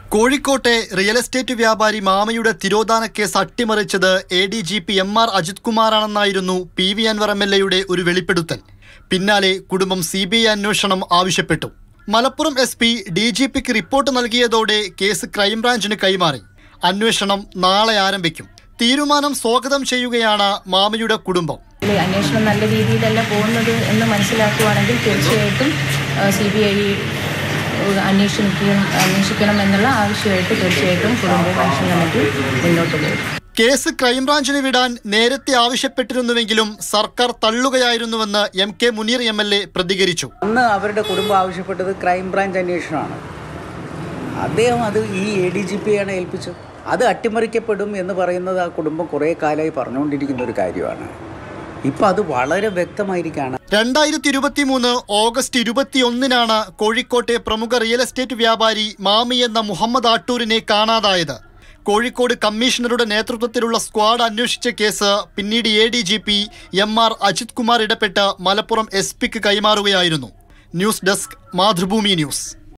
കോഴിക്കോട്ടെ real estate വ്യാപാരി മാമയുടെ തിരോധാന കേസ് അട്ടിമറിച്ചത് A D G P M R Ajith കുമാറാണെന്നായിരുന്നു P V Anvar M L എയുടെ ഒരു വെളിപ്പെടുത്തൽ പിന്നാലെ കുടുംബം സി ബി ഐ അന്വേഷണം ആവശ്യപ്പെട്ടു Malappuram S P D G പിക്ക് റിപ്പോർട്ട് നൽകിയതോടെ കേസ് ക്രൈംബ്രാഞ്ചിന് കൈമാറി അന്വേഷണം നാളെ ആരംഭിക്കും തീരുമാനം സ്വാഗതം ചെയ്യുകയാണ് മാമയുടെ കുടുംബം ഇതിലെ അന്വേഷണം നല്ല രീതിയിലല്ല പോകുന്നത് എന്ന് മനസ്സിലാക്കുകയാണെങ്കിൽ തീർച്ചയായിട്ടും സി ബി ഐ അന്വേഷിക്കണം അന്വേഷിക്കണം എന്നുള്ള ആവശ്യമായിട്ട് തീർച്ചയായിട്ടും കുടുംബ പെൻഷൻ കമ്മിറ്റി മുന്നോട്ട് പോകും കേസ് ക്രൈംബ്രാഞ്ചിന് വിടാൻ നേരത്തെ ആവശ്യപ്പെട്ടിരുന്നുവെങ്കിലും സർക്കാർ തള്ളുകയായിരുന്നുവെന്ന് M K Muneer M L A പ്രതികരിച്ചു അന്ന് അവരുടെ കുടുംബം ആവശ്യപ്പെട്ടത് ക്രൈംബ്രാഞ്ച് അന്വേഷണമാണ് അദ്ദേഹം അത് ഈ എ ഡി ജി പിയാണ് ഏൽപ്പിച്ചത് അത് അട്ടിമറിക്കപ്പെടും എന്ന് പറയുന്നത് ആ കുടുംബം കുറേ കാലമായി പറഞ്ഞുകൊണ്ടിരിക്കുന്ന ഒരു കാര്യമാണ് ഇപ്പം അത് വളരെ വ്യക്തമായിരിക്കുകയാണ് രണ്ടായിരത്തി ഇരുപത്തി മൂന്ന് ഓഗസ്റ്റ് ഇരുപത്തിയൊന്നിനാണ് കോഴിക്കോട്ടെ പ്രമുഖ റിയൽ എസ്റ്റേറ്റ് വ്യാപാരി മാമി എന്ന മുഹമ്മദ് ആട്ടൂരിനെ കാണാതായത് കോഴിക്കോട് കമ്മീഷണറുടെ നേതൃത്വത്തിലുള്ള സ്ക്വാഡ് അന്വേഷിച്ച കേസ് പിന്നീട് A D G P M R Ajith Kumar ഇടപെട്ട് മലപ്പുറം എസ് പിക്ക് കൈമാറുകയായിരുന്നു ന്യൂസ് ഡെസ്ക് മാതൃഭൂമി ന്യൂസ്